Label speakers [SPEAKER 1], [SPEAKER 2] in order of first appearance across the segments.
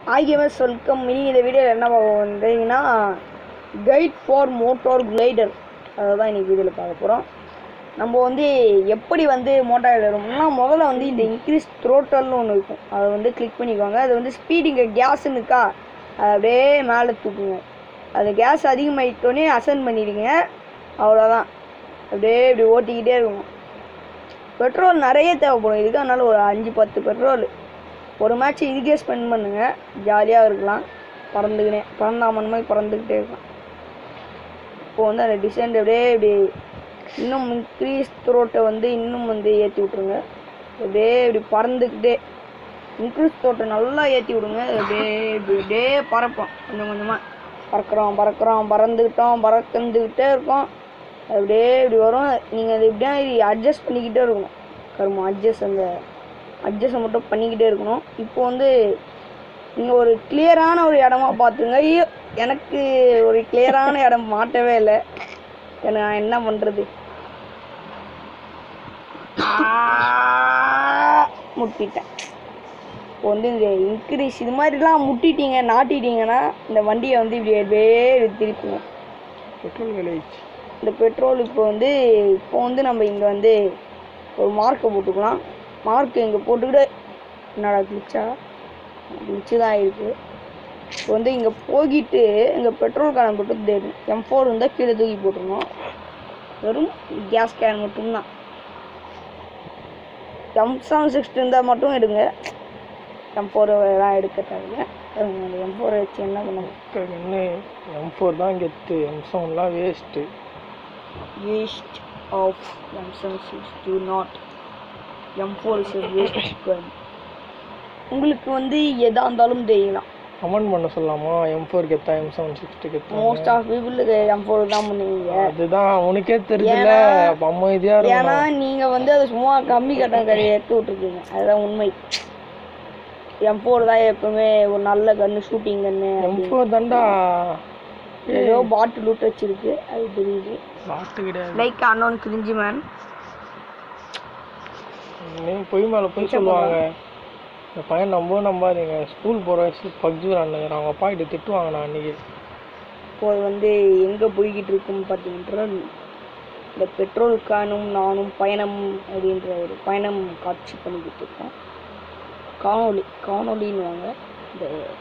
[SPEAKER 1] ஆகியவன் சொல்கம் இனி இந்த வீடியோவில் என்ன பார்க்க வந்தீங்கன்னா கைட் ஃபார் மோட்டார் கிளைடர் அதை தான் இன்றைக்கி வீடியோவில் பார்க்க போகிறோம் நம்ம வந்து எப்படி வந்து மோட்டார் ஏறும்னா முதல்ல வந்து இந்த இன்க்ரீஸ் த்ரோட்டல்னு ஒன்று இருக்கும் அதை வந்து கிளிக் பண்ணிக்கோங்க அது வந்து ஸ்பீட் இங்கே கேஸ்ன்னு இருக்கா அதை அப்படியே மேலே தூக்குங்க அது கேஸ் அதிகமாகிட்டோன்னே அசன் பண்ணிடுங்க அவ்வளோதான் அப்படியே இப்படி ஓட்டிக்கிட்டே இருக்கணும் பெட்ரோல் நிறைய தேவைப்படும் இதுக்கு அதனால ஒரு அஞ்சு பத்து பெட்ரோல் ஒரு மேட்ச் இதுக்கே ஸ்பெண்ட் பண்ணுங்க ஜாலியாக இருக்கலாம் பறந்துக்கினே பறந்தாமன் மாதிரி பறந்துக்கிட்டே இருக்கலாம் இப்போ வந்து அந்த டிசைன் அப்படியே இப்படி இன்னும் இன்க்ரீஸ் த்ரோட்டை வந்து இன்னும் வந்து ஏற்றி விட்ருங்க அப்படியே இப்படி பறந்துக்கிட்டே இன்க்ரீஸ் த்ரோட்டை நல்லா ஏற்றி விடுங்க அப்படியே இப்படி அப்படியே பறப்போம் கொஞ்சம் கொஞ்சமாக பறக்கிறோம் பறக்கிறோம் பறந்துக்கிட்டோம் பறந்துக்கிட்டே இருக்கோம் அப்படியே இப்படி வரும் நீங்கள் அது இப்படியே அட்ஜஸ்ட் பண்ணிக்கிட்டே இருக்கணும் கருமம் அட்ஜஸ்ட் அந்த அட்ஜஸ்ட் மட்டும் பண்ணிக்கிட்டே இருக்கணும் இப்போ வந்து நீங்கள் ஒரு கிளியரான ஒரு இடமா பார்த்துங்க ஐயோ எனக்கு ஒரு கிளியரான இடம் மாட்டவே இல்லை எனக்கு நான் என்ன பண்ணுறது முட்டிட்டேன் இப்போ வந்து இந்த இன்க்ரீஸ் இது மாதிரிலாம் முட்டிட்டீங்க நாட்டிட்டீங்கன்னா இந்த வண்டியை வந்து இப்படி அப்படியே இப்படி திருப்புங்க
[SPEAKER 2] பெட்ரோல் விளைவிச்சு
[SPEAKER 1] இந்த பெட்ரோல் இப்போ வந்து இப்போ வந்து நம்ம இங்கே வந்து ஒரு மார்க்கை போட்டுக்கலாம் மார்க் இங்கே போட்டுக்கிட்டு என்னடா கிளிச்சா கிளிச்சு தான் இருக்குது இப்போ வந்து இங்கே போகிட்டு இங்கே பெட்ரோல் கேன் மட்டும் தெரியும் எம் ஃபோர் இருந்தால் கீழே தூக்கி போட்டுருணும் வெறும் கேஸ் கேன் மட்டும்தான் எம் செவன் சிக்ஸ்டி இருந்தால் மட்டும் எடுங்க எம் ஃபோர் எல்லாம் எடுக்க தேவையில்ல எம் ஃபோரை வச்சு என்ன பண்ணுவோம்
[SPEAKER 2] என்ன எம் ஃபோர் தான் கெத்து எம் செவன்லாம் waste
[SPEAKER 1] waste of M762 not M4 is a waste gun உங்களுக்கு வந்து எதா இருந்தாலும் தெரியலாம்
[SPEAKER 2] கமெண்ட் பண்ண சொல்லலாமா எம் ஃபோர் கெத்தா எம் செவன் சிக்ஸ்டி கெத்தா
[SPEAKER 1] மோஸ்ட் ஆஃப் பீப்புளுக்கு M4 தான் பண்ணுவீங்க
[SPEAKER 2] அதுதான் உனக்கே தெரியுதுல்ல அப்ப அமைதியா
[SPEAKER 1] ஏன்னா
[SPEAKER 2] இருக்கணும்
[SPEAKER 1] நீங்க வந்து அதை சும்மா கம்மி கட்டம் கடையை எடுத்து விட்டுருக்கீங்க அதுதான் உண்மை M4 தான் எப்பவுமே ஒரு நல்ல gun shooting gun
[SPEAKER 2] M four தான்டா
[SPEAKER 1] ஏதோ பாட்டு லூட் வச்சிருக்கு அது தெரியுது
[SPEAKER 2] பாட்டு கிடையாது
[SPEAKER 1] லைக் அன்னோன் கிரிஞ்சி மேன்
[SPEAKER 2] நீ பொய் மேல போய் சொல்லுவாங்க இந்த பையன் நம்பவும் நம்பாதீங்க ஸ்கூல் போற வயசு பப்ஜி விளாண்டுங்கிறான் அவங்க அப்பா கிட்ட திட்டுவாங்க நான் அன்னைக்கு
[SPEAKER 1] இப்போ வந்து எங்கே போய்கிட்டு இருக்குன்னு பார்த்தீங்கன்னா இந்த பெட்ரோலுக்கானும் நானும் பயணம் அப்படின்ற ஒரு பயணம் காட்சி பண்ணிக்கிட்டு இருக்கோம் காணொளி காணொளின்னுவாங்க இந்த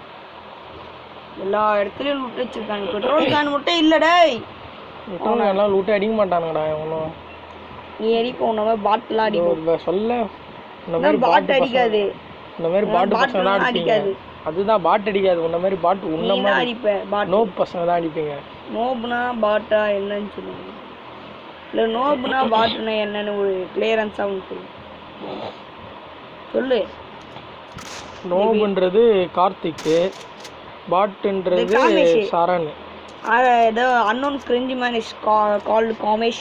[SPEAKER 1] எல்லா இடத்துலையும் விட்டு வச்சிருக்காங்க பெட்ரோல் கேன் மட்டும் இல்லடே
[SPEAKER 2] விட்டவங்க எல்லாம் லூட்டே அடிக்க மாட்டானுங்கடா ஒன்றும்
[SPEAKER 1] நீ அடிப்ப உன்ன மாதிரி பாட்டிலாம் அடிக்கும்
[SPEAKER 2] சொல்ல இந்த மாதிரி
[SPEAKER 1] பாட்டு
[SPEAKER 2] பாட்டு
[SPEAKER 1] அடிக்காது
[SPEAKER 2] இந்த மாதிரி பாட்டு
[SPEAKER 1] பாட்டு
[SPEAKER 2] பசங்க தான் அடிப்பீங்க
[SPEAKER 1] அடிக்காது.
[SPEAKER 2] அதுதான் பாட்டு அடிக்காது உன்ன மாதிரி பாட்டு
[SPEAKER 1] நீ
[SPEAKER 2] உன்ன
[SPEAKER 1] தான்
[SPEAKER 2] மாதிரி
[SPEAKER 1] அடிப்ப பாட்டு
[SPEAKER 2] நோ பசங்க தான் அடிப்பீங்க
[SPEAKER 1] நோபுனா பாட்டா என்னன்னு சொல்லுவாங்க இல்லை நோபுனா பாட்டுனா என்னன்னு ஒரு கிளியரன்ஸாக ஒன்று சொல்லு சொல்லு
[SPEAKER 2] நோபுன்றது கார்த்திக்கு பாட்டுன்றது
[SPEAKER 1] இது காமேஷ்.
[SPEAKER 2] சரண்
[SPEAKER 1] ஆ, ஏதோ unknown cringe man is called Kamesh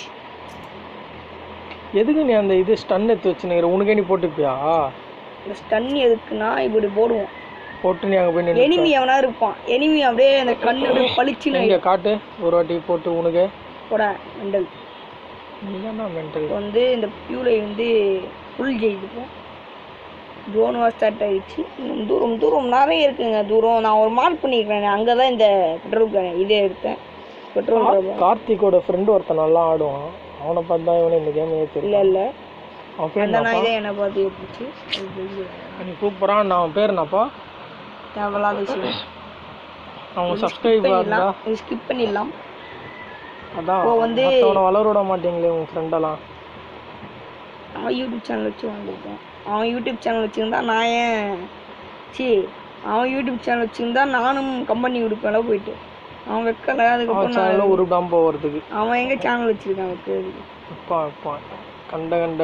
[SPEAKER 2] எதுக்கு நீ அந்த இது ஸ்டன் எடுத்து வச்சுனுங்கிற உனக்கே நீ போட்டுப்பியா
[SPEAKER 1] இந்த ஸ்டன் எதுக்குன்னா இப்படி போடுவோம்
[SPEAKER 2] போட்டு நீ அங்கே போய் நின்று
[SPEAKER 1] எனிமி எவனா இருப்பான் எனிமி அப்படியே அந்த கண்ணு அப்படியே பளிச்சுன்னு
[SPEAKER 2] இங்கே காட்டு ஒரு வாட்டி போட்டு உனக்கு
[SPEAKER 1] போட மெண்டல்
[SPEAKER 2] நீ மென்டல்
[SPEAKER 1] இப்போ வந்து இந்த பியூலை வந்து ஃபுல் ஜெயிச்சுப்போம் ட்ரோன் வார் ஸ்டார்ட் ஆயிடுச்சு இன்னும் தூரம் தூரம் நிறைய இருக்குங்க தூரம் நான் ஒரு மார்க் பண்ணியிருக்கிறேன் அங்கே தான் இந்த பெட்ரோல் இதே எடுத்தேன் பெட்ரோல்
[SPEAKER 2] கார்த்திக்கோட ஃப்ரெண்டு ஒருத்தன் நல்லா ஆடுவான் அவனை பார்த்து தான் இவனை இந்த கேம்
[SPEAKER 1] இல்லை
[SPEAKER 2] ஏற்றிருக்கான்
[SPEAKER 1] இல்லை
[SPEAKER 2] அவன் பேர்
[SPEAKER 1] அந்த
[SPEAKER 2] என்னப்பா
[SPEAKER 1] நாய் தான் என்னை பார்த்து ஏற்றுச்சு
[SPEAKER 2] நீ சூப்பராக நான் அவன் பேர் என்னப்பா
[SPEAKER 1] தேவையில்லாத விஷயம்
[SPEAKER 2] அவன் சப்ஸ்கிரைப் இருந்தா
[SPEAKER 1] பண்ணிடலாம் இது ஸ்கிப் பண்ணிடலாம்
[SPEAKER 2] அதான்
[SPEAKER 1] இப்போ வந்து-
[SPEAKER 2] மற்றவனை வளர விட மாட்டீங்களே உன் ஃப்ரெண்டெல்லாம்
[SPEAKER 1] அவன் யூடியூப் சேனல் வச்சு வாங்கியிருக்கேன் அவன் யூடியூப் சேனல் வச்சுருந்தா நான் ஏன் சி அவன் யூடியூப் சேனல் வச்சுருந்தா நானும் கம்பெனி கொடுப்பேன்ல போயிட்டு அவன் வைக்கல
[SPEAKER 2] அவன்
[SPEAKER 1] அதுக்கப்புறம் நான்
[SPEAKER 2] சேனலில் உருப்பிடாம போகிறதுக்கு
[SPEAKER 1] அவன் எங்கே சேனல் வச்சுருக்கான் வைக்கிறதுக்கு
[SPEAKER 2] அப்பா அப்பா கண்ட கண்ட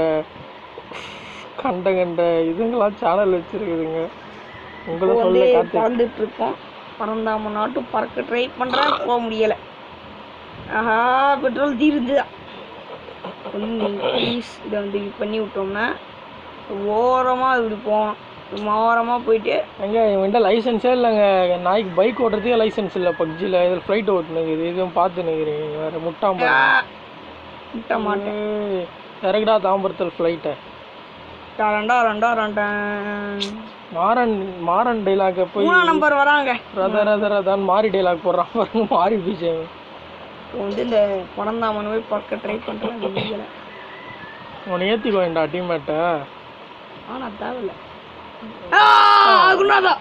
[SPEAKER 2] கண்ட கண்ட இதுங்களாம் சேனல் வச்சிருக்குதுங்க உங்களை
[SPEAKER 1] இப்போ வந்து
[SPEAKER 2] சொல்ல கார்த்திக்
[SPEAKER 1] பறந்துட்டு இருக்கோம் பறந்தாம நாட்டும் பறக்க ட்ரை பண்ணுறேன் போக முடியலை ஆஹா பெட்ரோல் தீருந்துதா கொஞ்சம் ப்ளீஸ் இதை வந்து இப்படி பண்ணி விட்டோம்னா ஓரமாக இப்படி போவோம் சும்மா ஓரமாக போயிட்டு
[SPEAKER 2] எங்க இவன்கிட்ட லைசன்ஸே இல்லைங்க நாய்க்கு பைக் ஓட்டுறதுக்கே லைசன்ஸ் இல்லை பப்ஜியில் இதில் ஃப்ளைட் ஓட்டுனுக்குது இதுவும் பார்த்து நிற்கிறீங்க வேறு முட்டாம
[SPEAKER 1] ஆ, விட்ட மாட்டேன்
[SPEAKER 2] இறக்குடா தாம்பரத்தில் ஃப்ளைட்டை
[SPEAKER 1] ரெண்டா ரெண்டா ரெண்டான்
[SPEAKER 2] மாறன் மாறன் டைலாக போய்
[SPEAKER 1] மூணாம் நம்பர் வராங்க
[SPEAKER 2] ரத ரத ரதான் மாறி டைலாக் போடுறான் பாருங்க மாறி போச்சு
[SPEAKER 1] இப்போ வந்து இந்த பணந்தாமன் போய் பார்க்க ட்ரை பண்ணுறேன்
[SPEAKER 2] உன்னை ஏற்றிக்க வேண்டா டீம்மேட்டை
[SPEAKER 1] ஆனா தேவையில்ல குருநாதா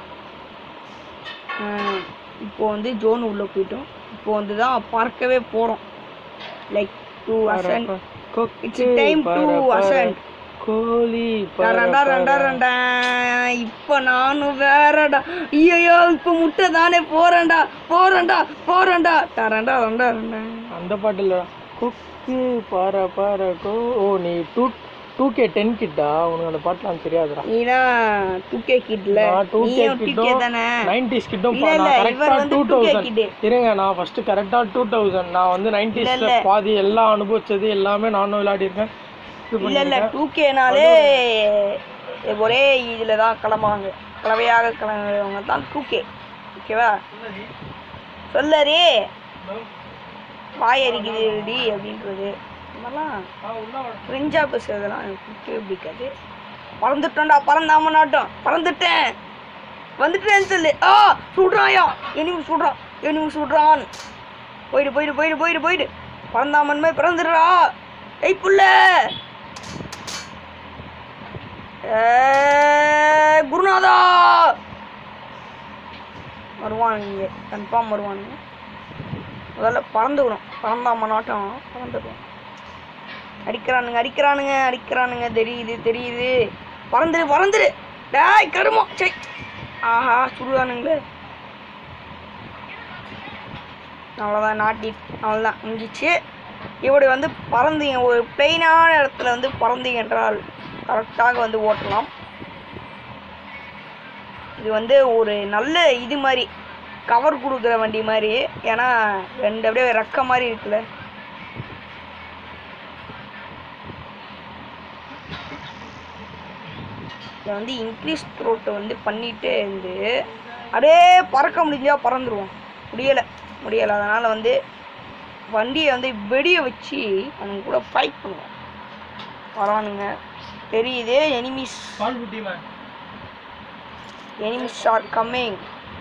[SPEAKER 1] இப்போ வந்து ஜோன் உள்ள போயிட்டோம் இப்போ வந்து தான் பார்க்கவே போறோம் like to ascend it's time to ascend
[SPEAKER 2] கோழி
[SPEAKER 1] ரெண்டா ரெண்டா ரெண்டா இப்போ நானும் வேறடா ஐயோ இப்போ முட்டை தானே போறேன்டா போறேன்டா போறேன்டா ரெண்டா ரெண்டா ரெண்டா
[SPEAKER 2] அந்த பாட்டு இல்ல கொக்கு பார பார கோ ஓ நீ டூ டூ கே டென் கிட்டா உனக்கு அந்த பாட்டுலாம் தெரியாதுடா
[SPEAKER 1] நீனா டூகே கிட்ல
[SPEAKER 2] நான் 2K
[SPEAKER 1] நீயும் டூகே
[SPEAKER 2] கிட்டும்
[SPEAKER 1] தானே
[SPEAKER 2] நைன்டிஸ் கிட்டும்
[SPEAKER 1] இல்ல, இல்ல,
[SPEAKER 2] நான்
[SPEAKER 1] இவர்
[SPEAKER 2] கரெக்டா
[SPEAKER 1] வந்து
[SPEAKER 2] டூ
[SPEAKER 1] 2K
[SPEAKER 2] தௌசண்ட்
[SPEAKER 1] kid.
[SPEAKER 2] இருங்க நான் ஃபர்ஸ்ட் கரெக்டா டூ தௌசண்ட் நான் வந்து நைன்டிஸ்ல பாதி எல்லாம் அனுபவிச்சது எல்லாமே நானும் விளையாடி இருக்கேன் இது
[SPEAKER 1] இல்ல இல்ல
[SPEAKER 2] பண்ணிருக்கேன்
[SPEAKER 1] டூ கேனாலே ஒரே இதுல தான் கிளம்புவாங்க கலவையாக கிளம்புறவங்க தான் டூ கே ஓகேவா சொல்லரி வாய் அரிக்குதுடி அப்படின்றது இந்த மாதிரிலாம் ஃப்ரெஞ்சா பேசுறதெல்லாம் எனக்கு பிடிக்கவே பிடிக்காது பறந்துட்டோம்டா பறந்தாம நாட்டம் பறந்துட்டேன் வந்துட்டேன்னு சொல்லு ஆ சுடுறாயா எனிமி சுடுறான் எனிமி சுடுறான் போயிடு போயிடு போயிடு போயிடு போயிடு பறந்தாமன்மே பிறந்துடுறா ஏய் புள்ள ஏய், குருநாதா வருவானுங்க கன்ஃபார்ம் வருவானுங்க முதல்ல பறந்துக்கணும் பறந்தாம நாட்டம் பறந்துக்கணும் அடிக்கிறானுங்க அடிக்கிறானுங்க அடிக்கிறானுங்க தெரியுது தெரியுது பறந்துரு பறந்துரு டேய் கருமோ சை ஆஹா சுடுவானுங்களே அவ்வளோதான் நாட்டி அவ்வளோதான் முடிஞ்சிச்சு இப்படி வந்து பறந்தீங்க ஒரு பிளெயினான இடத்துல வந்து பறந்தீங்க என்றால் கரெக்டாக வந்து ஓட்டலாம் இது வந்து ஒரு நல்ல இது மாதிரி கவர் கொடுக்குற வண்டி மாதிரி ஏன்னா ரெண்டு அப்படியே ரெக்க மாதிரி இருக்குல்ல இதை வந்து இன்க்ரீஸ் த்ரோட்டை வந்து பண்ணிட்டே இருந்து அப்படியே பறக்க முடிஞ்சா பறந்துருவோம் முடியலை முடியலை அதனால் வந்து வண்டியை வந்து வெடிய வச்சு அவனுங்க கூட ஃபைட் பண்ணுவோம் வரானுங்க தெரியுது எனிமிஸ் எனிமிஸ் ஆர் கம்மிங்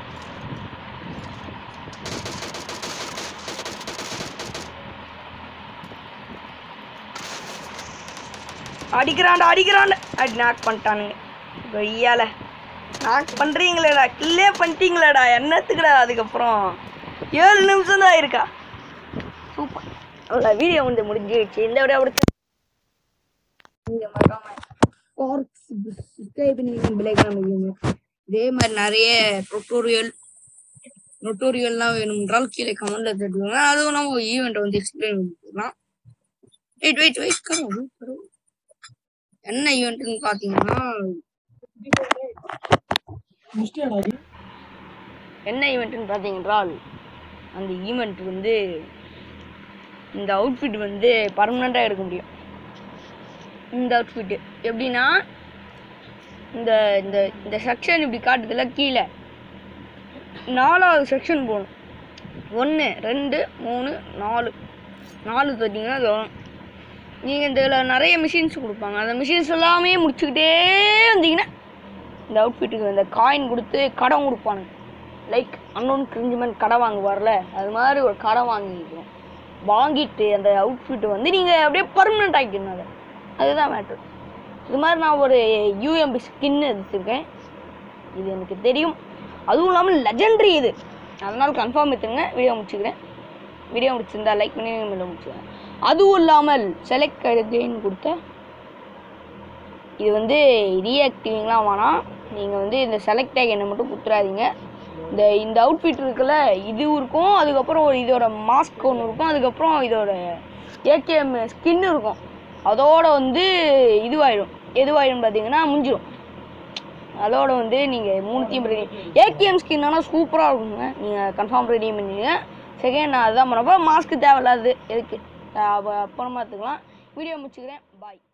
[SPEAKER 1] அடிக்கிறான்டா அடிக்கிறான்டா அடி நாக் பண்ணிட்டானுங்க கொய்யால நாக் பண்ணுறீங்களேடா கில்லே பண்ணிட்டீங்களேடா என்னத்துக்குடா அதுக்கப்புறம் ஏழு நிமிஷம் தான் இருக்கா சூப்பர் அவ்வளோ வீடியோ வந்து முடிஞ்சிடுச்சு இந்த விட பிடிச்ச நீங்கள் மறக்காம சப்ஸ்கிரைப் பண்ணி பிள்ளைங்க இதே மாதிரி நிறைய டுட்டோரியல் நொட்டோரியல்லாம் வேணும்ன்றால் கீழே கமெண்ட்ல தட்டுவாங்க அதுவும் நம்ம ஈவெண்ட் வந்து எக்ஸ்பிளைன் பண்ணிக்கலாம் வெயிட் வெயிட் வெயிட் கரோ கரோ என்ன ஈவெண்ட்னு பார்த்தீங்கன்னா என்ன ஈவெண்ட்னு பார்த்தீங்கன்றால் அந்த ஈவெண்ட் வந்து இந்த அவுட்ஃபிட் வந்து பர்மனெண்ட்டாக எடுக்க முடியும் இந்த அவுட்ஃபிட்டு எப்படின்னா இந்த இந்த இந்த செக்ஷன் இப்படி காட்டுதுல கீழே நாலாவது செக்ஷன் போகணும் ஒன்று ரெண்டு மூணு நாலு நாலு பார்த்தீங்கன்னா அது வரும் நீங்கள் இந்த இதில் நிறைய மிஷின்ஸ் கொடுப்பாங்க அந்த மிஷின்ஸ் எல்லாமே முடிச்சுக்கிட்டே வந்தீங்கன்னா இந்த அவுட்ஃபிட்டுக்கு இந்த காயின் கொடுத்து கடன் கொடுப்பானுங்க லைக் அன்னோன் கிரிஞ்சுமெண்ட் கடை வாங்குவார்ல அது மாதிரி ஒரு கடை வாங்கிக்கணும் வாங்கிட்டு அந்த அவுட்ஃபிட் வந்து நீங்கள் அப்படியே பர்மனெண்ட் ஆக்கிடணும் அதை அதுதான் மேட்ரு இது மாதிரி நான் ஒரு யூஎம்பி ஸ்கின் எடுத்துருக்கேன் இது எனக்கு தெரியும் அதுவும் இல்லாமல் லெஜெண்டரி இது அதனால் கன்ஃபார்ம் எடுத்துங்க வீடியோ முடிச்சுக்கிறேன் வீடியோ முடிச்சிருந்தா லைக் பண்ணி வீடியோ முடிச்சுக்கிறேன் அதுவும் இல்லாமல் செலக்ட் அகைன் கொடுத்த இது வந்து ரீஆக்டிவிங்லாம் வேணாம் நீங்கள் வந்து இந்த செலக்ட் டேக் என்ன மட்டும் கொடுத்துறாதீங்க இந்த இந்த அவுட்ஃபிட் இருக்குல்ல இது இருக்கும் அதுக்கப்புறம் ஒரு இதோட மாஸ்க் ஒன்று இருக்கும் அதுக்கப்புறம் இதோட ஏகேஎம் ஸ்கின் இருக்கும் அதோட வந்து இதுவாயிடும் எதுவாயிடும் பார்த்தீங்கன்னா முடிஞ்சிடும் அதோட வந்து நீங்கள் மூணுத்தையும் ரெடி ஏகேஎம் ஸ்கின் ஆனால் சூப்பராக இருக்குங்க நீங்கள் கன்ஃபார்ம் ரெடி பண்ணிடுங்க செகண்ட் நான் அதுதான் பண்ணப்போ மாஸ்க்கு தேவையில்லாது எதுக்கு அஹ் அப்ப- அப்புறமா எடுத்துக்கலாம் வீடியோ முடிச்சுக்கிறேன் பாய்